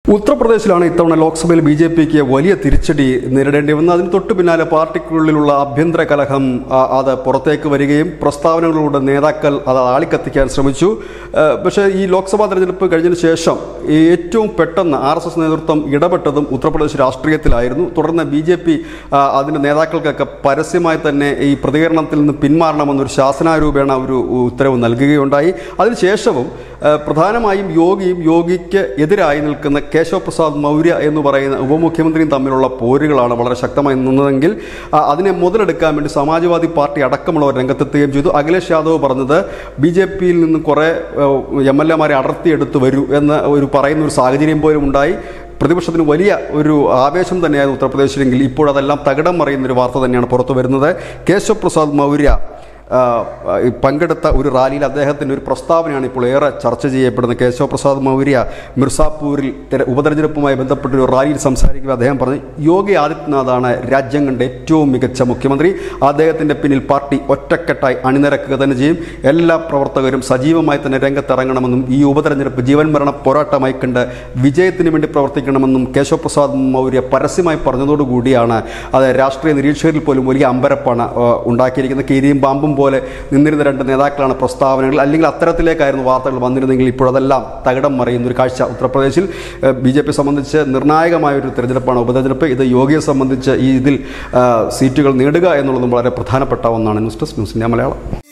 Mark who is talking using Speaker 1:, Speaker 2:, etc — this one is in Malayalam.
Speaker 1: ഉത്തർപ്രദേശിലാണ് ഇത്തവണ ലോക്സഭയിൽ ബി ജെ പിക്ക് വലിയ തിരിച്ചടി നേരിടേണ്ടി വന്നത് അതിന് തൊട്ടു പിന്നാലെ പാർട്ടിക്കുള്ളിലുള്ള ആഭ്യന്തര കലഹം ആ, അത് പുറത്തേക്ക് വരികയും പ്രസ്താവനകളിലൂടെ നേതാക്കൾ അത് ആളിക്കത്തിക്കാൻ ശ്രമിച്ചു ആ, പക്ഷേ ഈ ലോക്സഭാ തെരഞ്ഞെടുപ്പ് കഴിഞ്ഞതിന് ശേഷം ഈ ഏറ്റവും പെട്ടെന്ന് ആർ എസ് എസ് നേതൃത്വം ഇടപെട്ടതും ഉത്തർപ്രദേശ് രാഷ്ട്രീയത്തിലായിരുന്നു തുടർന്ന് ബി ജെ പി അതിൻ്റെ നേതാക്കൾക്കൊക്കെ പരസ്യമായി തന്നെ ഈ പ്രതികരണത്തിൽ നിന്ന് പിന്മാറണമെന്നൊരു ശാസനാരൂപേണ ഒരു ഉത്തരവ് നൽകുകയുണ്ടായി അതിനുശേഷവും ആ, പ്രധാനമായും യോഗിയും യോഗിക്ക് എതിരായി നിൽക്കുന്ന കേശവ പ്രസാദ് മൗര്യ എന്ന് പറയുന്ന ഉപമുഖ്യമന്ത്രിയും തമ്മിലുള്ള പോരുകളാണ് വളരെ ശക്തമായി നിന്നതെങ്കിൽ ആ, അതിനെ മുതലെടുക്കാൻ വേണ്ടി സമാജ്വാദി പാർട്ടി അടക്കമുള്ളവർ രംഗത്തെത്തുകയും ചെയ്തു അഖിലേഷ് യാദവ് പറഞ്ഞത് ബി ജെ പിയിൽ നിന്ന് കുറേ എം എൽ എമാരെ അടർത്തിയെടുത്ത് വരൂ എന്ന് ഒരു പറയുന്ന ഒരു സാഹചര്യം പോലും ഉണ്ടായി പ്രതിപക്ഷത്തിന് വലിയ ഒരു ആവേശം തന്നെയായിരുന്നു ഉത്തർപ്രദേശിലെങ്കിൽ ഇപ്പോഴതെല്ലാം തകിടം മറിയുന്ന ഒരു വാർത്ത തന്നെയാണ് പുറത്തു വരുന്നത് കേശവ് പ്രസാദ് മൗര്യ ആ, ഈ പങ്കെടുത്ത ഒരു റാലിയിൽ അദ്ദേഹത്തിൻ്റെ ഒരു പ്രസ്താവനയാണ് ഇപ്പോൾ ഏറെ ചർച്ച ചെയ്യപ്പെടുന്നത് കേശവ പ്രസാദ് മൗര്യ മിർസാപൂരിൽ തെര- ഉപതെരഞ്ഞെടുപ്പുമായി ബന്ധപ്പെട്ട ഒരു റാലിയിൽ സംസാരിക്കുമ്പോൾ അദ്ദേഹം പറഞ്ഞു യോഗി ആദിത്യനാഥാണ് രാജ്യം കണ്ട ഏറ്റവും മികച്ച മുഖ്യമന്ത്രി അദ്ദേഹത്തിൻ്റെ പിന്നിൽ പാർട്ടി ഒറ്റക്കെട്ടായി അണിനിരക്കുക തന്നെ ചെയ്യും എല്ലാ പ്രവർത്തകരും സജീവമായി തന്നെ രംഗത്തിറങ്ങണമെന്നും ഈ ഉപതെരഞ്ഞെടുപ്പ് ജീവൻ മരണ പോരാട്ടമായി കണ്ട് വിജയത്തിന് വേണ്ടി പ്രവർത്തിക്കണമെന്നും കേശവ പ്രസാദ് മൗര്യ പരസ്യമായി പറഞ്ഞതോടുകൂടിയാണ് അത് രാഷ്ട്രീയ നിരീക്ഷകരിൽ പോലും വലിയ അമ്പരപ്പാണ് ആ, ഉണ്ടാക്കിയിരിക്കുന്നത് കീരിയും പാമ്പും പോലെ നിന്നിരുന്ന രണ്ട് നേതാക്കളാണ് പ്രസ്താവനകൾ അല്ലെങ്കിൽ അത്തരത്തിലേക്കായിരുന്നു വാർത്തകൾ വന്നിരുന്നെങ്കിൽ ഇപ്പോഴതെല്ലാം തകിടം മറിയുന്ന ഒരു കാഴ്ച ഉത്തർപ്രദേശിൽ ബി ജെ പി സംബന്ധിച്ച് നിർണായകമായ ഒരു തെരഞ്ഞെടുപ്പാണ് ഉപതെരഞ്ഞെടുപ്പ് ഇത് യോഗിയെ സംബന്ധിച്ച് ഈ ഇതിൽ ആ, സീറ്റുകൾ നേടുക എന്നുള്ളതും വളരെ പ്രധാനപ്പെട്ട ഒന്നാണ് news desk news India Malayalam